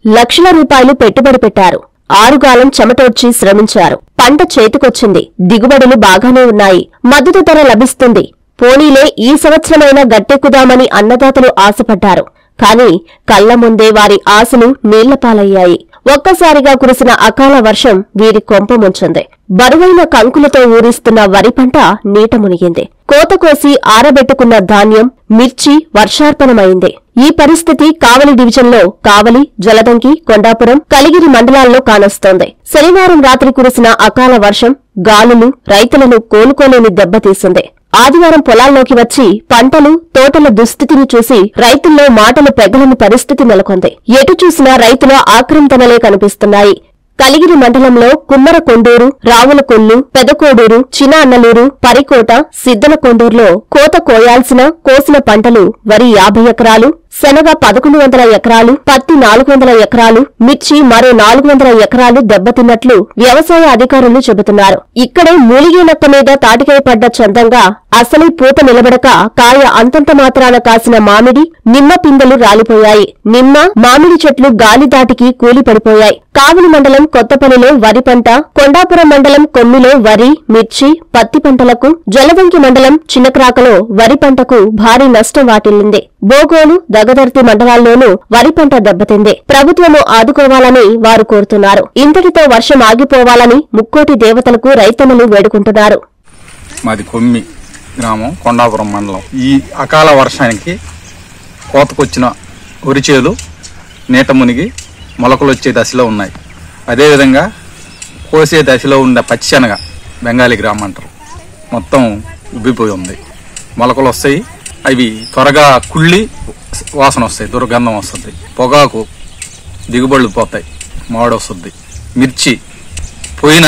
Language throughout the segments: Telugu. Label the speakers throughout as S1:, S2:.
S1: లక్షల రూపాయలు పెట్టుబడి పెట్టారు ఆరుగాలం చెమటోడ్చి శ్రమించారు పంట చేతికొచ్చింది దిగుబడులు బాగానే ఉన్నాయి మద్దతు ధర లభిస్తుంది పోనీలే ఈ సంవత్సరమైనా గట్టెక్కుదామని అన్నదాతలు ఆశపడ్డారు కాని కళ్ల ముందే వారి ఆశలు నీళ్లపాలయ్యాయి ఒక్కసారిగా కురిసిన అకాల వర్షం వీరి కొంప ముంచింది బరువైన కంకులతో ఊరిస్తున్న వరి పంట నీట మునిగింది కోత కోసి ఆరబెట్టుకున్న ధాన్యం మిర్చి వర్షార్పణమైంది ఈ పరిస్థితి కావలి డివిజన్లో కావలి జలదంకి కొండాపురం కలిగిరి మండలాల్లో కానొస్తోంది శనివారం రాత్రి కురిసిన అకాల వర్షం గాలులు రైతులను కోలుకోలేని దెబ్బతీసింది ఆదివారం పొలాల్లోకి వచ్చి పంటలు తోటల దుస్థితిని చూసి రైతుల్లో మాటలు పెగలని పరిస్థితి నెలకొంది ఎటు చూసినా రైతుల ఆక్రందనలే కనిపిస్తున్నాయి కలిగిరి మండలంలో కుమ్మర కొండూరు రావుల కొల్లు పెదకోడూరు చిన అన్నలూరు పరికోట సిద్దల కొండూరులో కోత కోయాల్సిన కోసిన పంటలు వరి యాభై ఎకరాలు శనగ పదకొండు వందల ఎకరాలు పత్తి నాలుగు వందల ఎకరాలు మిర్చి మరో నాలుగు వందల ఎకరాలు దెబ్బతిన్నట్లు వ్యవసాయ అధికారులు చెబుతున్నారు ఇక్కడే మూలిగే నక్క మీద తాటికాయ పడ్డ చందంగా అసలే పూత నిలబడక కాయ అంతంత మాత్రాన కాసిన మామిడి నిమ్మ పిందెలు రాలిపోయాయి నిమ్మ మామిడి చెట్లు గాలి దాటికి కూలి పడిపోయాయి కావలి మండలం కొత్తపల్లిలో వరి పంట కొండాపురం మండలం కొమ్మిలో వరి మిర్చి పత్తి పంటలకు జలవంకి మండలం చిన్నక్రాకలో వరి పంటకు భారీ నష్టం వాటిల్లింది బోగోలు దగదర్తి మండలాల్లోనూ వరి పంట దెబ్బతింది ప్రభుత్వము ఆదుకోవాలని వారు కోరుతున్నారు ఇంతటితో వర్షం ఆగిపోవాలని ముక్కోటి దేవతలకు రైతన్నలు వేడుకుంటున్నారు
S2: మాది కొమ్మి గ్రామం కొండాపురం మండలం ఈ అకాల వర్షానికి కోతకొచ్చిన వరిచేలు నీట మునిగి మొలకలు వచ్చే దశలో ఉన్నాయి అదేవిధంగా కోసే దశలో ఉండే పచ్చిశనగ బెంగాలీ గ్రామం అంటారు మొత్తం ఉబ్బిపోయి ఉంది మొలకలు వస్తాయి అవి త్వరగా కుళ్ళి వాసన వస్తాయి దుర్గంధం వస్తుంది పొగాకు దిగుబడులు పోతాయి మామిడి వస్తుంది మిర్చి పోయిన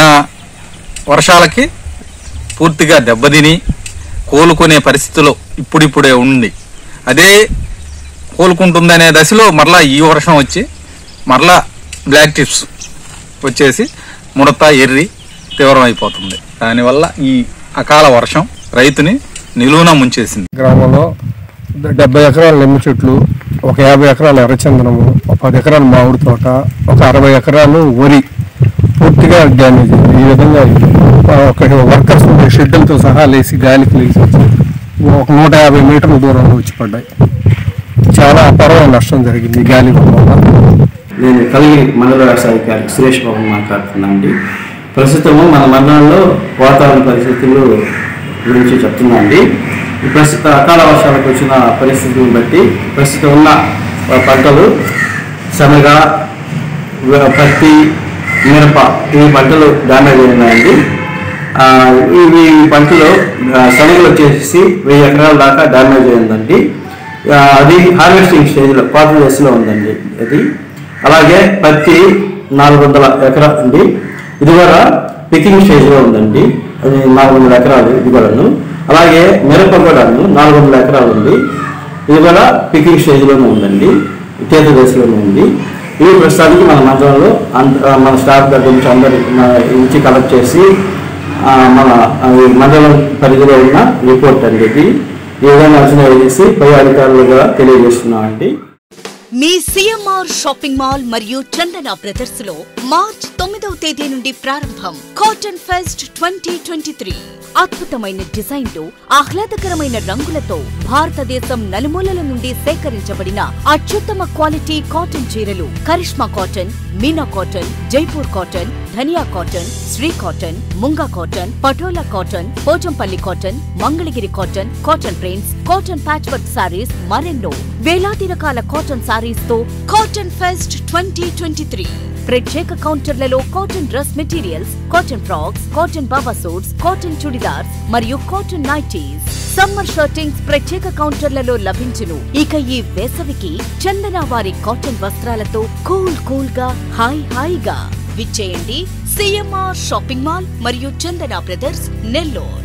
S2: వర్షాలకి పూర్తిగా దెబ్బతిని కోలుకునే పరిస్థితిలో ఇప్పుడిప్పుడే ఉంది అదే కోలుకుంటుందనే దశలో మరలా ఈ వర్షం వచ్చి మరలా బ్లాక్ టిప్స్ వచ్చేసి ముడత ఎర్రి తీవ్రమైపోతుంది దానివల్ల ఈ అకాల వర్షం రైతుని నిలువున ముంచేసింది
S3: గ్రామంలో డెబ్బై ఎకరాల నిమ్మ చెట్లు ఒక యాభై ఎకరాల ఎర్రచందనము ఒక పది ఎకరాల మామిడి తోట ఒక అరవై ఎకరాలు వరి పూర్తిగా డ్యామేజ్ అయింది ఈ విధంగా ఆ, ఒక వర్కర్స్ ఉండే షెడ్యూల్తో సహా లేచి గాలికి లేచి ఒక నూట యాభై మీటర్ల దూరంలో వచ్చి పడ్డాయి చాలా అపారమైన నష్టం జరిగింది ఈ గాలి వల్ల
S4: నేను కలిగి మండల వ్యవసాయ అధికారి సురేష్ బాబు మాట్లాడుతున్నానండి ప్రస్తుతము మన మండలంలో వాతావరణ పరిస్థితులు గురించి చెప్తున్నానండి ఈ ప్రస్తుత అకాల వర్షాలకు వచ్చిన పరిస్థితులను బట్టి ప్రస్తుతం ఉన్న పంటలు శనగ వ- పత్తి మిరప ఈ పంటలు డ్యామేజ్ అయినాయండి ఆ, ఇవి ఈ పంటలు ఆ, శనగలు వచ్చేసి వెయ్యి ఎకరాల దాకా డ్యామేజ్ అయిందండి ఆ, అది హార్వెస్టింగ్ స్టేజ్లో కోత దశలో ఉందండి అది అలాగే పత్తి నాలుగు వందల ఎకరాలు అండి ఇది కూడా పికింగ్ స్టేజ్లో ఉందండి అది నాలుగు వందల ఎకరాలు ఇది కూడాను అలాగే మిరప కూడాను నాలుగు వందల ఎకరాలు ఉంది ఇది కూడా పికింగ్ స్టేజ్లోనే ఉందండి చేత దశలోనే ఉంది ఇవి ప్రస్తుతానికి మన మండలంలో అంద- ఆ, మన స్టాఫ్ దగ్గర నుంచి అందరి మన నుంచి కలెక్ట్ చేసి ఆ, మన ఆ, ఈ మండలం పరిధిలో ఉన్న రిపోర్ట్ అండి ఇది ఈ విధంగా అంచనా వేసి పై అధికారులు కూడా తెలియజేస్తున్నామండి
S5: మీ సిఎంఆర్ షాపింగ్ మాల్ మరియు చందన బ్రదర్స్ లో మార్చ్ తొమ్మిదవ తేదీ నుండి ప్రారంభం cotton fest twenty twenty three అద్భుతమైన డిజైన్లు ఆహ్లాదకరమైన రంగులతో భారతదేశం నలుమూలల నుండి సేకరించబడిన అత్యుత్తమ క్వాలిటీ కాటన్ చీరలు Karishma cotton Meena cotton Jaipur cotton Dhaniya cotton Shri cotton Munga cotton Patola cotton Pochampally cotton Mangalagiri cotton cotton prints cotton patch work saris మరెన్నో వేలాది రకాల కాటన్ సారీస్ తో cotton fest twenty twenty three ప్రత్యేక కౌంటర్లలో cotton dress materials cotton frocks cotton baba suits cotton churidars మరియు కాటన్ నైటీస్ సమ్మర్ షర్టింగ్స్ ప్రత్యేక కౌంటర్లలో లభించును ఇక ఈ వేసవికి చందన వారి కాటన్ వస్త్రాలతో కూల్ కూల్ గా హాయ్ హాయిగా విచ్చేయండి సిఎంఆర్ షాపింగ్ మాల్ మరియు చందన బ్రదర్స్ నెల్లూరు